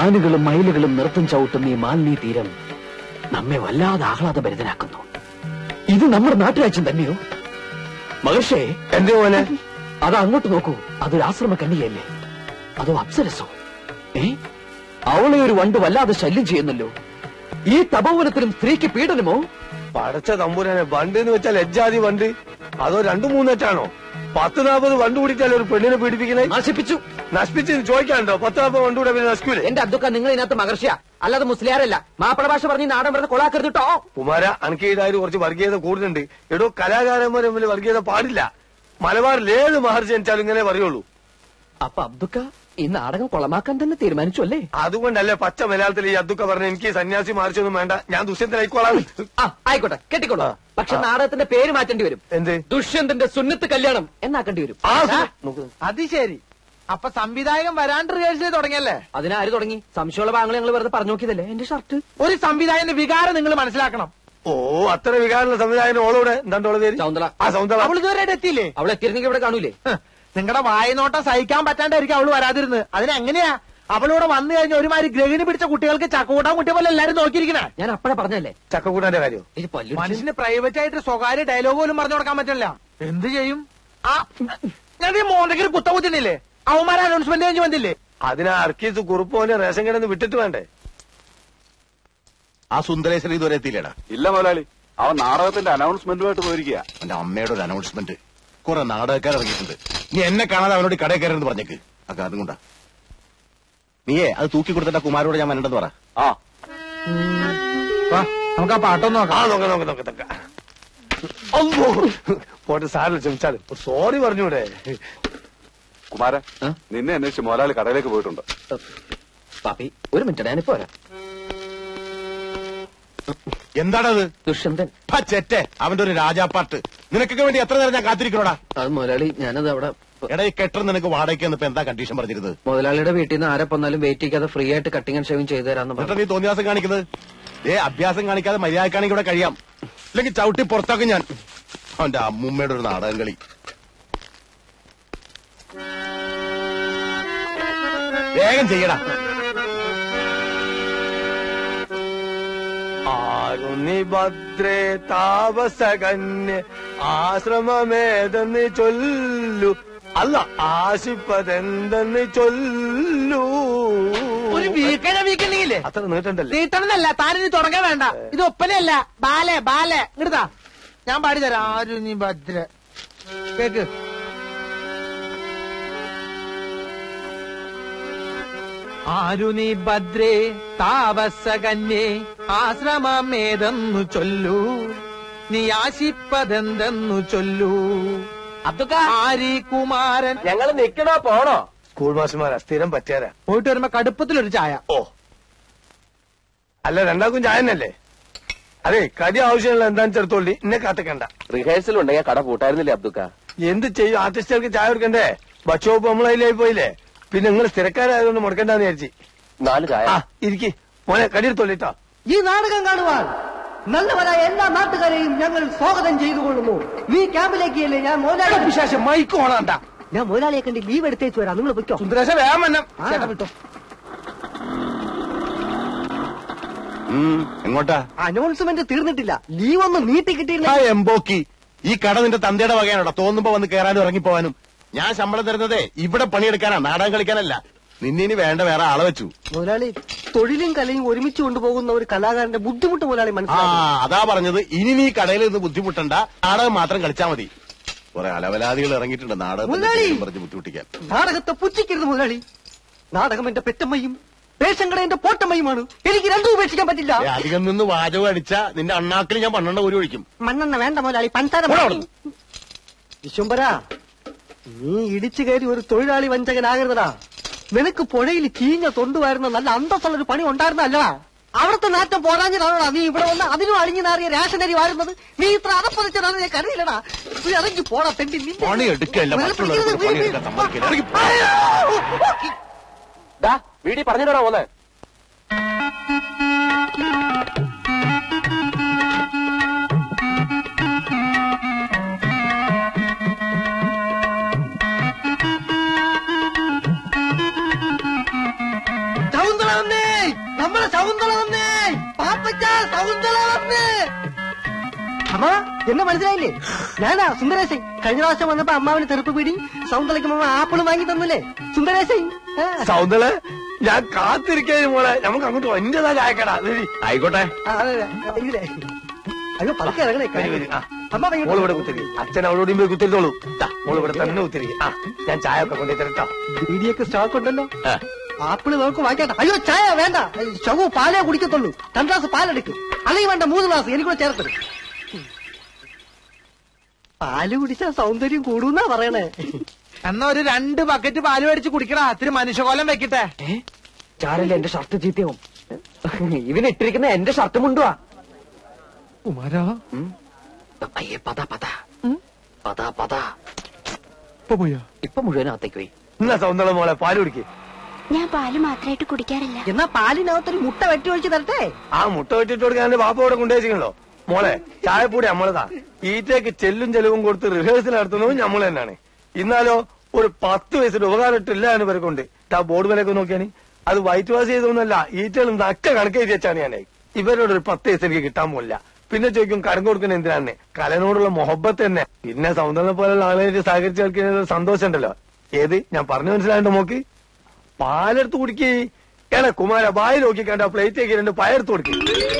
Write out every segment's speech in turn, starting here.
മാനുകളും മയിലുകളും നൃത്തം ചവിട്ടുന്ന ഈ മാലിന്യ തീരം നമ്മെ വല്ലാതെ ആഹ്ലാദഭരിതനാക്കുന്നു ഇത് നമ്മുടെ നാട്ടുരാജ്യം തന്നെയോ മഹർഷേ എന്റെ മോനെ അത് അങ്ങോട്ട് നോക്കൂ അതൊരു ആശ്രമ കന്യകയല്ലേ അതോ അപ്സരസോ ഏ അവളെ ഒരു വണ്ട് വല്ലാതെ ശല്യം ചെയ്യുന്നല്ലോ ഈ തപോവനത്തിലും സ്ത്രീക്ക് പീഡനമോ പടച്ച തമ്പുരാനെ വണ്ട് എന്ന് വെച്ചാൽ ലജ്ജാതി വണ്ട് അതോ രണ്ടു മൂന്നെറ്റാണോ പത്ത് നാൽപ്പത് വണ്ട് കൂടിയിട്ടല്ലേ ഒരു പെണ്ണിനെ പീഡിപ്പിക്കണേ നശിപ്പിച്ചു നശിപ്പിച്ച് ചോദിക്കാണ്ടോ പത്ത് നാൽപ്പത് വണ്ട് കൂടെ പിന്നെ നശിക്കൂലേ എന്റെ അബ്ദുക്ക നിങ്ങൾ ഇതിനകത്ത് മഹർഷിയ അല്ലാതെ മുസ്ലിയാരല്ല മാപ്പിള ഭാഷ പറഞ്ഞ് ഈ നാടൻ വെറുതെ കൊളാക്കരുത് കേട്ടോ കുമാര അനക്ക് ഇതായാലും കുറച്ച് വർഗീയത കൂടുതലുണ്ട് എടോ കലാകാരന്മാർ തമ്മിൽ വർഗീയത പാടില്ല മലബാറിൽ ഏത് മഹർജി ജനിച്ചാലും ഇങ്ങനെ പറയുള്ളൂ അപ്പൊ അബ്ദുക്ക ഈ നാടകം കൊളമാക്കാൻ തന്നെ തീരുമാനിച്ചു അല്ലേ അതുകൊണ്ടല്ലേ പച്ച മലയാളത്തിൽ ഈ അതൊക്കെ പറഞ്ഞ എനിക്ക് സന്യാസി മാറിച്ചൊന്നും വേണ്ട ഞാൻ ദുഷ്യന്തനായിക്കോളാം ആ ആയിക്കോട്ടെ കെട്ടിക്കോളൂ പക്ഷെ നാടകത്തിന്റെ പേര് മാറ്റേണ്ടി വരും എന്ത് ദുഷ്യന്തന്റെ സുന്നത്ത് കല്യാണം എന്നാക്കേണ്ടി വരും ആ അത് ശരി അപ്പൊ സംവിധായകൻ വരാണ്ട് റിഹേഴ്സൽ തുടങ്ങിയല്ലേ അതിനാര് തുടങ്ങി സംശയമുള്ള ഭാഗങ്ങൾ ഞങ്ങൾ വെറുതെ പറഞ്ഞു നോക്കിയതല്ലേ എന്റെ ഷർട്ട് ഒരു സംവിധായകന്റെ വികാരം നിങ്ങൾ മനസ്സിലാക്കണം ഓ അത്ര വികാരമുള്ള സംവിധായകൻ ഓളോടെ എന്താണ്ട് ഓളെ പേര് ശൗന്തള ആ സൗന്ദര്യ അവൾ ഇതുവരെ ആയിട്ട് എത്തിയില്ലേ അവളെ എത്തിയിരുന്നെങ്കിൽ ഇവിടെ കാണൂലേ നിങ്ങളുടെ വായനോട്ടം സഹിക്കാൻ പറ്റാണ്ടായിരിക്കും അവള് വരാതിരുന്നത് അതിനെങ്ങനെയാ അവളോട് വന്നു കഴിഞ്ഞ ഒരുമാതിരി ഗ്രഹിണി പിടിച്ച കുട്ടികൾക്ക് ചക്കൂട്ടാൻ കുട്ടിയെ പോലെ എല്ലാരും നോക്കിയിരിക്കണേ ഞാൻ അപ്പഴേ പറഞ്ഞല്ലേ ചക്കക്കൂട്ടാന്റെ കാര്യം ഇത് പല്ലു മനുഷ്യന് പ്രൈവറ്റ് ആയിട്ട് സ്വകാര്യ ഡയലോഗ് പോലും പറഞ്ഞു കൊടുക്കാൻ പറ്റില്ല എന്ത് ചെയ്യും ആ ഞാൻ ഈ മോന്തയ്ക്ക് കുത്ത കുത്തുന്നില്ലേ അവന്മാരെ അനൗൺസ്മെന്റ് കഴിഞ്ഞ് വന്നില്ലേ അതിനാ അർക്കീസ് കുറുപ്പോനെ റേഷൻ കിടന്ന് വിട്ടിട്ട് വേണ്ടേ ആ സുന്ദരേശ്വരൻ ഇതുവരെ എത്തിയില്ലേടാ ഇല്ല മുതലാളി അവൻ നാടകത്തിന്റെ അനൗൺസ്മെന്റുമായിട്ട് പോയിരിക്കുക എന്റെ അമ്മയുടെ ഒരു അനൗൺസ്മെന്റ് കുറെ നാടകക്കാർ ഇറങ്ങിയിട്ടുണ്ട് നീ എന്നെ കാണാതെ അവനോട് ഈ കടയിൽ കയറരുത് പറഞ്ഞേക്ക് ആ കാരണം കൊണ്ടാ നീയേ അത് തൂക്കി കൊടുത്തിട്ട് ആ കുമാരോട് ഞാൻ വരണ്ടെന്ന് പറ ആ വാ, നമുക്ക് ആ പാട്ടൊന്ന് ആ നോക്കാം നോക്ക നോക്ക നോക്ക നോക്ക അമ്പോ പോട്ടെ സാറിന് ക്ഷമിച്ചാലും സോറി പറഞ്ഞൂടെ കുമാര ആ? നിന്നെ അന്വേഷിച്ച് മുതലാളി കടയിലേക്ക് പോയിട്ടുണ്ട് പാപ്പി ഒരു മിനിറ്റ് ഞാനിപ്പോ വരാം എന്താണത് ദുഷ്യന്തൻ ആ ചെറ്റെ അവന്റെ ഒരു രാജാപ്പാട്ട് നിനക്കൊക്കെ വേണ്ടി എത്ര നേരം ഞാൻ കാത്തിരിക്കണോടാ അത് മുതലാളി ഞാനത് അവിടെ എടാ ഈ കെട്ടർ നിനക്ക് വാടകയ്ക്ക് വന്നപ്പോ എന്താ കണ്ടീഷൻ പറഞ്ഞിരുന്നത് മുതലാളിയുടെ വീട്ടിൽ നിന്ന് ആരെ വന്നാലും വെയിറ്റ് ചെയ്യാതെ ഫ്രീ ആയിട്ട് കട്ടിങ് ആൻഡ് ഷേവിംഗ് ചെയ്തു തരാന്ന് എന്നിട്ട് പറഞ്ഞു നീ തോന്നിയാസം കാണിക്കുന്നത് ഏ അഭ്യാസം കാണിക്കാതെ മര്യാദക്കാണെങ്കിൽ ഇവിടെ കഴിയാം അല്ലെങ്കിൽ ചവിട്ടി പുറത്താക്കും ഞാൻ അവന്റെ അമ്മൂമ്മയുടെ ഒരു നാടകം കളി വേഗം ചെയ്യടാ ആരുന്നി ഭദ്രേ താപസകന്യ ആശ്രമമേതെന്ന് ചൊല്ലു അല്ല ആശിപ്പതെന്തെന്ന് ചൊല്ലു ഒരു വീക്കനെ വീക്കണ്ടെങ്കിലേ അത്ര നീട്ടണ്ടല്ലേ തീട്ടണമെന്നല്ല താനിനി തുടങ്ങാൻ വേണ്ട ഇത് ഒപ്പനയല്ല ബാലെ ബാലെ ഇങ്ങടുതാ ഞാൻ പാടിത്തരാം ആരും നീ ഭദ്ര കേക്ക് ആരു നീ ഭദ്രേ താപസകന്യേ ആശ്രമമേതെന്നു ചൊല്ലൂ നീ ആശിപ്പതെന്തെന്നു ചൊല്ലൂ അബ്ദുക്ക ആരി കുമാരൻ ഞങ്ങൾ നിക്കണോ പോണോ സ്കൂൾ മാസ്റ്റർമാരാ സ്ഥിരം പറ്റിയാരാ പോയിട്ട് വരുമ്പോ കടുപ്പത്തിലൊരു ചായ ഓ അല്ല രണ്ടാക്കും ചായനല്ലേ അതെ കടി ആവശ്യമുള്ള എന്താന്ന് ചെറുത്തോളി എന്നെ കാത്തക്കണ്ട റിഹേഴ്സൽ ഉണ്ടെങ്കിൽ കട പൂട്ടായിരുന്നില്ലേ അബ്ദുക്ക എന്ത് ചെയ്യും ആർട്ടിസ്റ്റുകൾക്ക് ചായ കൊടുക്കണ്ടേ ഭക്ഷോപ്പ് നമ്മളതിലായി പോയില്ലേ പിന്നെ നിങ്ങൾ സ്ഥിരക്കാരായതുകൊണ്ട് മുടക്കണ്ടെന്ന് വിചാരിച്ചു നാല് ചായ ആ ഇരിക്കി മോനെ കടിയെടുത്തോളിട്ടോ ഈ നാടകം കാണുവാൻ നല്ലവരായ എല്ലാ നാട്ടുകാരെയും ഞങ്ങൾ സ്വാഗതം ചെയ്തുകൊള്ളുന്നു ഈ ക്യാമ്പിലേക്കല്ലേ ഞാൻ മോലാളി വിശേഷം മൈക്ക് ഓണാണ്ട ഞാൻ മോലാളിയെ കണ്ട് ലീവ് എടുത്തേച്ച് വരാം നിങ്ങൾ പൊയ്ക്കോ സുന്ദരേശ വേഗം വന്നം ആ. ചേട്ടാ വിട്ടോ ഉം, എങ്ങോട്ടാ അനൗൺസ്മെന്റ് തീർന്നിട്ടില്ല ലീവ് ഒന്ന് നീട്ടി ആ കിട്ടിയില്ല എംബോക്കി ഈ കട നിന്റെ തന്തയുടെ വകയാണോടാ തോന്നുമ്പോ വന്ന് കയറാനും ഇറങ്ങിപ്പോവാനും ഞാൻ ശമ്പളം തരുന്നതേ ഇവിടെ പണിയെടുക്കാനാ നാടകം കളിക്കാനല്ല നിന്നെ ഇനി വേണ്ട വേറെ ആളെ വെച്ചു മുതലാളി തൊഴിലും കലയും ഒരുമിച്ച് കൊണ്ടുപോകുന്ന ഒരു കലാകാരന്റെ ബുദ്ധിമുട്ട് മുതലാളി ആ മനസ്സിലാക്കി അതാ പറഞ്ഞത് ഇനി നീ കടയിൽ നിന്ന് ബുദ്ധിമുട്ടണ്ട നാടകം മാത്രം കളിച്ചാ മതി കുറെ അലവലാദികൾ ഇറങ്ങിയിട്ടുണ്ട് നാടകത്തിന്റെ മുതലാളി! പേരും പറഞ്ഞ് ബുദ്ധിമുട്ടിക്കാൻ നാടകത്തെ പുച്ഛിക്കരുത് മുതലാളി നാടകം എന്റെ പെറ്റമ്മയും പേശങ്കട എന്റെ പോട്ടമ്മയുമാണ് എനിക്ക് രണ്ടും ഉപേക്ഷിക്കാൻ പറ്റില്ല ഏ, അധികം നിന്ന് വാചകം അടിച്ച നിന്റെ അണ്ണാക്കിൽ ഞാൻ പന്ത്രണ്ട് ഒരു ഒഴിക്കും മണ്ണെണ്ണ വേണ്ട മുതലാളി പഞ്ചാര പോടാ മതി. വിശ്വംബര നീ ഇടിച്ചു കയറി ഒരു തൊഴിലാളി വഞ്ചകനാകരുതടാ നിനക്ക് പുഴയിൽ ചീഞ്ഞ തൊണ്ടുവായിരുന്ന നല്ല അന്തസ്സുള്ള ഒരു പണി ഉണ്ടായിരുന്നല്ലടാ അവിടുത്തെ നാറ്റം പോരാഞ്ഞതാണോടാ നീ ഇവിടെ വന്ന് അതിനും അഴിഞ്ഞു നാറിയ റേഷനരി വാരുന്നത് നീ ഇത്ര അതപ്പതിച്ചതാണ് ഞാൻ കരുതില്ലടാ നീ ഇറങ്ങി പോടാ തെണ്ടി നിന്റെ- പണി എടുക്കല്ല മറ്റുള്ളവർക്ക് പണിയെടുക്കാൻ സമ്മതിക്കില്ല ഇറങ്ങി പോ. വീടി പറഞ്ഞിട്ടാ പോന്നെ ശകുന്തള വന്നേ നമ്മളെ ശകുന്തള വന്നേ പാപ്പച്ച ശകുന്തള വന്നേ അമ്മ എന്നെ മനസ്സിലായില്ലേ ഞാനാ സുന്ദരേശൻ കഴിഞ്ഞ പ്രാവശ്യം വന്നപ്പോ അമ്മാവിന് തെറുപ്പ് പിടി സൗന്ദര്യക്ക് അമ്മ ആപ്പിള് വാങ്ങി തന്നില്ലേ സുന്ദരേശൻ ആ. സൗന്ദര്യ ഞാൻ കാത്തിരിക്കാൻ മോളെ നമുക്ക് അങ്ങോട്ട് എന്റേതാ ചായക്കടാ വരി. ആയിക്കോട്ടെ ആ, അതെ, അതെ. ഇങ്ങനെ. അയ്യോ പതുക്കെ ഇറങ്ങണേ വരി, വരി. ആ. അമ്മ മോള് ഇങ്ങോട്ട് ഇവിടെ കുത്തിരി അച്ഛൻ അവളോടും പോയി കുത്തിരിത്തോളൂ ദാ, മോള് ഇവിടെ തന്നെ കുത്തിരി ആ ഞാൻ ചായ ഒക്കെ കൊണ്ടു തരട്ടോ ബീഡിയൊക്കെ സ്റ്റോക്ക് ഉണ്ടല്ലോ ആപ്പിള് നമുക്ക് വാങ്ങിക്കട്ടെ അയ്യോ ചായ വേണ്ട ശവു പാലേ കുടിക്കത്തുള്ളൂ രണ്ട് ഗ്ലാസ് പാലെടുക്ക് അല്ലെങ്കിൽ വേണ്ട മൂന്ന് ഗ്ലാസ് എനിക്കൂടെ ചേർത്തത് പാല് കുടിച്ചാൽ സൗന്ദര്യം കൂടുന്നാ പറയണേ എന്നാ ഒരു രണ്ട് ബക്കറ്റ് പാല് മേടിച്ച് കുടിക്കടാ ഇത്തിരി മനുഷ്യകോലം വെക്കട്ടെ ഏ ചാരല്ലേ എന്റെ ഷർട്ട് ചീത്തയാവും ഇവനിട്ടിരിക്കുന്ന എന്റെ ഷർട്ട് മുണ്ടുവാ കുമാരാ ഉം. അയ്യേ പതാ പതാ പതാ പതാ ഇപ്പൊ പോയാ ഇപ്പൊ മുഴുവനകത്തേക്ക് പോയി എന്നാ സൗന്ദര്യ മോളെ പാല് കുടിക്ക് ഞാൻ പാല് മാത്രമായിട്ട് കുടിക്കാറില്ല എന്നാ പാലിനകത്തൊരു മുട്ട വെട്ടി ഒഴിച്ച് തരട്ടെ ആ മുട്ട വെട്ടിട്ട് കൊടുക്കാൻ എന്റെ ബാപ്പ ഇവിടെ കൊണ്ടുവച്ചിട്ടുണ്ടോ മോളെ ചായപ്പൊടി നമ്മളതാ ഈറ്റയ്ക്ക് ചെല്ലും ചെലവും കൊടുത്ത് റിഹേഴ്സൽ നടത്തുന്നതും നമ്മൾ തന്നെയാണ് ഇന്നാലോ ഒരു പത്ത് വയസ്സിന്റെ ഉപകാരം ഇട്ടില്ല എന്ന് പേർക്കുണ്ട് ആ ബോർഡ് വിലയൊക്കെ നോക്കിയാണ് അത് വൈറ്റ് വാഷ് ചെയ്തൊന്നുമല്ല ഈറ്റകൾ നക്ക കണക്ക് എഴുതി വെച്ചാണ് ഞാൻ ഇവരോട് ഒരു പത്ത് വയസ്സ് എനിക്ക് കിട്ടാൻ പോലില്ല പിന്നെ ചോദിക്കും കരം കൊടുക്കുന്ന എന്തിനാണ് കലനോടുള്ള മൊഹബത്ത് തന്നെ പിന്നെ സൗന്ദര്യം പോലുള്ള ആളുകളായിട്ട് സഹകരിച്ച് കളിക്കുന്ന ഒരു സന്തോഷം ഉണ്ടല്ലോ ഏത് ഞാൻ പറഞ്ഞു മനസ്സിലായിട്ട് നോക്ക് പാലെടുത്ത് കുടിക്കേ എടാ കുമാര ബായി നോക്കി കണ്ട പ്ലേറ്റേക്ക് രണ്ട് പയർത്ത് കൊടുക്കേ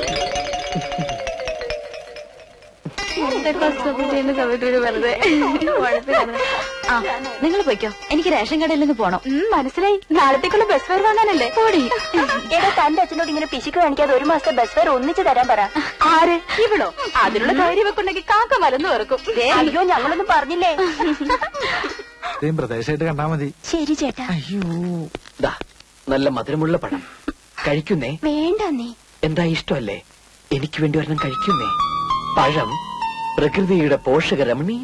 വെറുതെ ആ നിങ്ങൾ പോയിക്കോ എനിക്ക് റേഷൻ കടയിൽ നിന്ന് പോണം മനസ്സിലായി നാളത്തേക്കുള്ള ബസ് ഫെയർ വാങ്ങാനല്ലേ പോടി എടാ തന്റെ അച്ഛനോട് ഇങ്ങനെ പിശുക്ക് കാണിക്കാതെ ഒരു മാസത്തെ ബസ് ഫെയർ ഒന്നിച്ച് തരാൻ പറ ആര് ഇവളോ അതിനുള്ള ധൈര്യം വെക്കുണ്ടെങ്കിൽ കാക്ക മലന്ന് വെറുക്കും അയ്യോ ഞങ്ങളൊന്നും പറഞ്ഞില്ലേ ഇതേം പ്രദേശമായിട്ട് കണ്ടാ മതി ശരി ചേട്ടാ അയ്യോ ദാ നല്ല മധുരമുള്ള പഴം കഴിക്കുന്നേ വേണ്ട നീ എന്താ ഇഷ്ടമല്ലേ എനിക്ക് വേണ്ടി ഒരെണ്ണം കഴിക്കുന്നേ പഴം പ്രകൃതിയുടെ പോഷകരമണി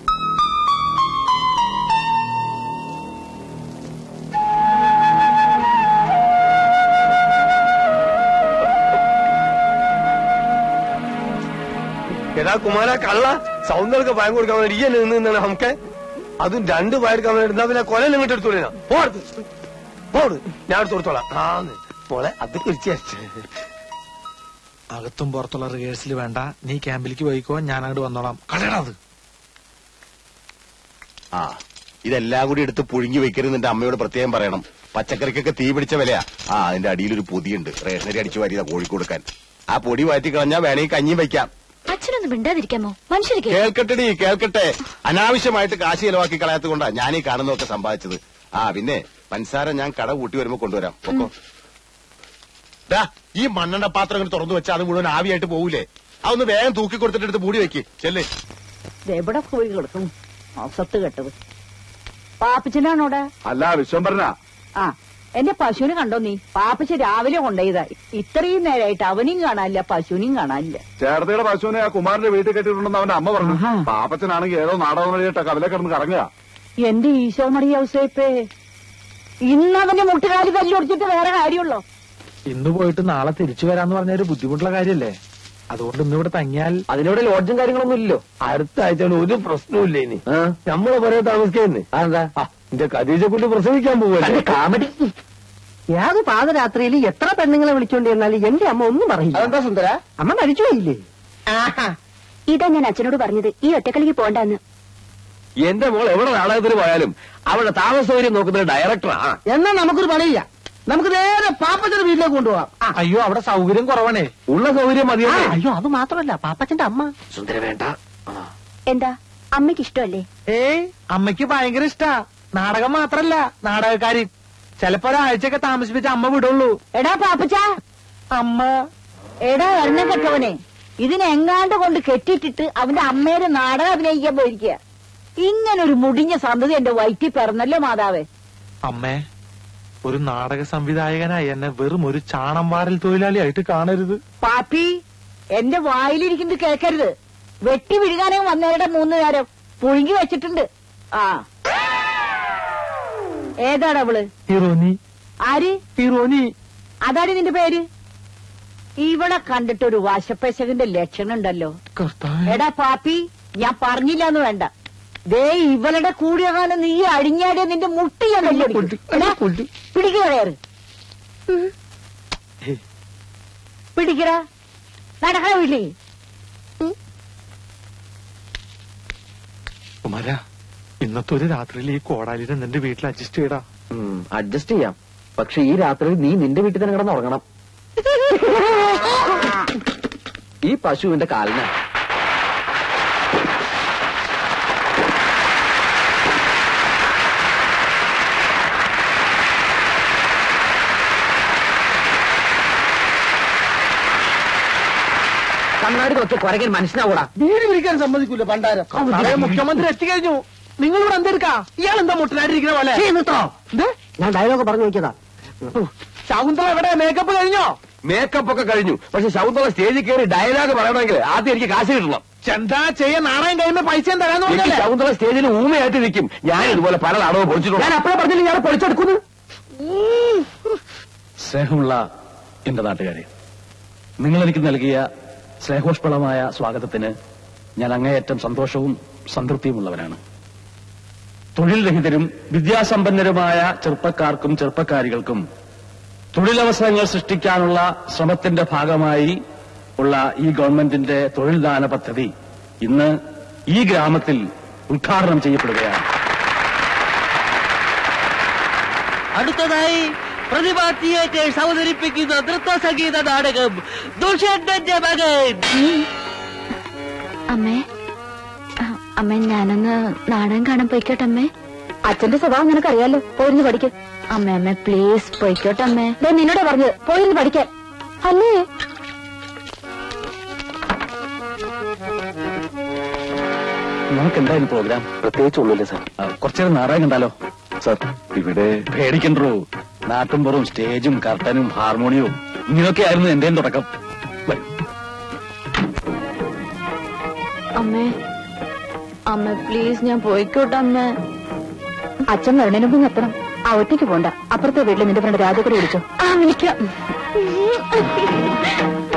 എടാ കുമാര കള്ള സൗന്ദര്യ പയം കൊടുക്കാൻ വേണ്ടി ഈ നിന്ന് നിന്നാണ് നമുക്ക് അതും രണ്ട് പയർക്കാൻ വേണ്ടി എന്നാ പിന്നെ കൊല ഇങ്ങോട്ട് എടുത്തോളിനാ പോടുത്ത് പോട് ഞാൻ എടുത്ത് കൊടുത്തോളാം ആ മോളെ അത് കുറിച്ച് അകത്തും പുറത്തുള്ള റിഹേഴ്സൽ വേണ്ട നീ ക്യാമ്പിലേക്ക് പോയിക്കോ ഞാൻ അങ്ങോട്ട് വന്നോളാം കളയടാ അത് ആ ഇതെല്ലാം കൂടി എടുത്ത് പുഴുങ്ങി വെക്കരുത് എന്റെ അമ്മയോട് പ്രത്യേകം പറയണം പച്ചക്കറിക്കൊക്കെ തീ പിടിച്ച വിലയാ ആ അതിന്റെ അടിയിലൊരു പൊതിയുണ്ട് റേഷനരി അടിച്ചു വാരിയതാ കോഴിക്ക് കൊടുക്കാൻ ആ പൊടി മാറ്റി കളഞ്ഞാ വേണമെങ്കിൽ കഞ്ഞിയും വയ്ക്കാം അച്ഛനൊന്നും മിണ്ടാതിരിക്കാമോ മനുഷ്യർക്ക് കേൾക്കട്ടെടി കേൾക്കട്ടെ അനാവശ്യമായിട്ട് കാശ് ചെലവാക്കി കളയാത്തത് കൊണ്ടാ ഞാൻ ഈ കാണുന്നതൊക്കെ സമ്പാദിച്ചത് ആ പിന്നെ പൻസാര ഞാൻ കട കൂട്ടി വരുമ്പോ കൊണ്ടുവരാം പൊക്കോ ദാ, ഈ മണ്ണെണ്ണ പാത്രം ഇങ്ങനെ തുറന്നു വെച്ചാൽ അത് മുഴുവൻ ആവിയായിട്ട് പോകൂലേ അതൊന്ന് വേഗം തൂക്കി കൊടുത്തിട്ട് എടുത്ത് മൂടി വെക്ക് ചെല്ലേ എവിടെ പോയി കിടക്കും അവസത്ത് കെട്ടത് പാപ്പച്ചനാണോടെ അല്ല വിശ്വംഭരനാ ആ എന്റെ പശുവിനെ കണ്ടോ നീ പാപ്പച്ച രാവിലെ കൊണ്ടുപോയതാ ഇത്രയും നേരമായിട്ട് അവനെയും കാണാനില്ല പശുവിനെയും കാണാനില്ല ചേർത്തയുടെ പശുവിനെ ആ കുമാരന്റെ വീട്ടിൽ കെട്ടിയിട്ടുണ്ടെന്ന് അവന്റെ അമ്മ പറഞ്ഞു ആഹാ. പാപ്പച്ചനാണെങ്കിൽ ഏതോ നാടകം വഴിയിട്ട് കവലെ കിടന്ന് കറങ്ങുക എന്റെ ഈശോ മറിയ ഔസേപ്പേ ഇന്നവന്റെ മുട്ടുകാലി തല്ലൊടിച്ചിട്ട് വേറെ കാര്യമുള്ളോ ഇന്ന് പോയിട്ട് നാളെ തിരിച്ചു വരാന്ന് പറഞ്ഞ ഒരു ബുദ്ധിമുട്ടുള്ള കാര്യല്ലേ അതുകൊണ്ട് ഇന്ന് ഇവിടെ തങ്ങിയാൽ അതിനോട് ലോഡ്ജും കാര്യങ്ങളൊന്നും ഇല്ലല്ലോ അടുത്ത ആഴ്ച ഒരു പ്രശ്നവും ഇനി ആ, നമ്മളെ പറയാൻ താമസിക്കുന്നേ അതെന്താ എന്റെ കദീജ കുട്ടി പ്രസവിക്കാൻ പോവല്ലേ കാമഡി ഏത് പാതരാത്രിയിൽ എത്ര പെണ്ണുങ്ങളെ വിളിച്ചോണ്ട് ചെന്നാലും എന്റെ അമ്മ ഒന്നും പറയില്ല അതെന്താ സുന്ദര അമ്മ മരിച്ചു പോയില്ലേ ഇതാ ഞാൻ അച്ഛനോട് പറഞ്ഞത് ഈ ഒറ്റക്കളിക്ക് പോണ്ടെന്ന് എന്റെ മോൾ എവിടെ നാടകത്തിന് പോയാലും അവളുടെ താമസ സൗകര്യം നോക്കുന്ന ഡയറക്ടറാ എന്നാ നമുക്കൊരു പണിയില്ല നമുക്ക് നേരെ പാപ്പച്ചന്റെ വീട്ടിലേക്ക് കൊണ്ടുപോവാം ആ. അയ്യോ അവിടെ സൗകര്യം കുറവാണേ ഉള്ള സൗകര്യം ആ, മതിയല്ലേ അയ്യോ അത് മാത്രമല്ല പാപ്പച്ചന്റെ അമ്മ സുന്ദര വേണ്ട ആ. എന്താ അമ്മയ്ക്ക് ഇഷ്ടമല്ലേ ഏയ് അമ്മയ്ക്ക് ഭയങ്കര ഇഷ്ടാ നാടകം മാത്രല്ല നാടകക്കാരി ചിലപ്പോ ഒരാഴ്ചയൊക്കെ താമസിപ്പിച്ച അമ്മ വിടുള്ളൂ എടാ പാപ്പച്ച അമ്മ എടാ എണ്ണം കെട്ടവനെ ഇതിനെങ്ങാണ്ട് കൊണ്ട് കെട്ടിട്ടിട്ട് അവന്റെ അമ്മേരെ നാടകം അഭിനയിക്കാൻ പോയിരിക്കുക ഇങ്ങനൊരു മുടിഞ്ഞ സന്തതി എന്റെ വയറ്റിൽ പിറന്നല്ലോ മാതാവേ അമ്മേ ഒരു നാടക സംവിധായകനായി എന്നെ വെറും ഒരു ചാണം വാരൽ തൊഴിലാളിയായിട്ട് കാണരുത് പാപ്പി എന്റെ വായിലിരിക്കുന്നത് കേൾക്കരുത് വെട്ടി വിഴുകാനേ വന്നവരുടെ മൂന്ന് നേരം പുഴുങ്ങി വെച്ചിട്ടുണ്ട് ആ ഏതാണ് അവള് ഹീറോനി ആര് ഹീറോനി അതാണ് നിന്റെ പേര് ഇവളെ കണ്ടിട്ട് ഒരു വശപ്പശകന്റെ ലക്ഷണം ഉണ്ടല്ലോ കർത്താവേ എടാ പാപ്പി ഞാൻ പറഞ്ഞില്ലാന്ന് വേണ്ട ദേ ഇവളുടെ കൂടിയ കാലം നീ അഴിഞ്ഞാടിയ നിന്റെ മുട്ടി ഞാൻ വെല്ലടിക്കും. എടാ, പിടിക്കുക കയറ് പിടിക്കട നടക്കണ വീട്ടിൽ കുമാര ഇന്നത്തെ ഒരു രാത്രിയിൽ ഈ കോടാലിനെ നിന്റെ വീട്ടിൽ അഡ്ജസ്റ്റ് ചെയ്യടാ അഡ്ജസ്റ്റ് ചെയ്യാം പക്ഷെ ഈ രാത്രി നീ നിന്റെ വീട്ടിൽ തന്നെ കിടന്ന് ഉറങ്ങണം ഈ പശുവിന്റെ കാലിന കണ്ണാടി തൊട്ട് കുരകൻ മനസ്സിലാവൂടാ വീട് പിടിക്കാൻ സമ്മതിക്കൂല പണ്ടാരം നാളെ മുഖ്യമന്ത്രി എത്തിക്കഴിഞ്ഞു നിങ്ങൾ ഇവിടെ എന്തെടുക്കാ ഇയാൾ എന്താ മുട്ടനായിട്ടിരിക്കുന്ന പോലെ നിർത്തോ ഞാൻ ഡയലോഗ് പറഞ്ഞു നോക്കിയതാ ശകുന്തള എവിടെ മേക്കപ്പ് കഴിഞ്ഞോ മേക്കപ്പ് ഒക്കെ കഴിഞ്ഞു പക്ഷെ ശൗന്ദര്യ സ്റ്റേജിൽ കയറി ഡയലോഗ് പറയണമെങ്കിൽ ആദ്യം എനിക്ക് കാശ് കിട്ടണം ചെന്താ ചെയ്യാൻ നാണയം കഴിയുമ്പോ പൈസ തരാന്ന് എനിക്ക് പറഞ്ഞല്ലേ ശൗന്ദര്യ സ്റ്റേജിൽ ഊമയായിട്ട് നിൽക്കും ഞാൻ ഇതുപോലെ പല നാടകവും പൊളിച്ചിട്ടുണ്ട് ഞാൻ അപ്പഴേ പറഞ്ഞില്ല ഞാൻ പൊളിച്ചെടുക്കുന്നു സ്നേഹമുള്ള എന്റെ നാട്ടുകാരെ നിങ്ങൾ എനിക്ക് നൽകിയ സ്നേഹോഷ്പളമായ സ്വാഗതത്തിന് ഞാൻ അങ്ങേയറ്റം സന്തോഷവും സംതൃപ്തിയുമുള്ളവനാണ് തൊഴിൽ രഹിതരും വിദ്യാസമ്പന്നരുമായ ചെറുപ്പക്കാർക്കും ചെറുപ്പക്കാരികൾക്കും തൊഴിലവസരങ്ങൾ സൃഷ്ടിക്കാനുള്ള ശ്രമത്തിന്റെ ഭാഗമായി ഉള്ള ഈ ഗവൺമെന്റിന്റെ തൊഴിൽദാന പദ്ധതി ഇന്ന് ഈ ഗ്രാമത്തിൽ ഉദ്ഘാടനം ചെയ്യപ്പെടുകയാണ് അടുത്തതായി പ്രതിഭ തിയേറ്റേഴ്സ് അവതരിപ്പിക്കുന്ന നൃത്ത സംഗീത നാടകം ദുഷ്യന്തന്റെ മകൻ അമ്മേ ആ, അമ്മേ ഞാനൊന്ന് നാടകം കാണാൻ പോയിക്കോട്ടെ അമ്മേ അച്ഛന്റെ സ്വഭാവം നിനക്കറിയാലോ പോയിരുന്നു പഠിക്ക് അമ്മേ അമ്മേ പ്ലീസ് പോയിക്കോട്ടെ അമ്മേ ദേ നിന്നോടാ പറഞ്ഞത് പോയിരുന്നു പഠിക്കാൻ അല്ലേ നമുക്ക് എന്തായാലും പ്രോഗ്രാം പ്രത്യേകിച്ച് ഒന്നുമില്ല സാർ കുറച്ചേരം നാടകം കണ്ടാലോ സാർ ഇവിടെ പേടിക്കണ്ടോ നാട്ടുംപുറവും സ്റ്റേജും കർട്ടനും ഹാർമോണിയവും ഇങ്ങനെയൊക്കെ ആയിരുന്നു എന്റെയും തുടക്കം വരൂ. അമ്മേ അമ്മ പ്ലീസ് ഞാൻ പോയിക്കോട്ടെ അമ്മേ അച്ഛൻ വരണേന് മുമ്പ് എത്തണം ആ ഒറ്റയ്ക്ക് പോണ്ട അപ്പുറത്തെ വീട്ടിൽ നിന്റെ ഫ്രണ്ട് രാജ കൂടെ വിളിച്ചോ ആ വിളിക്കാം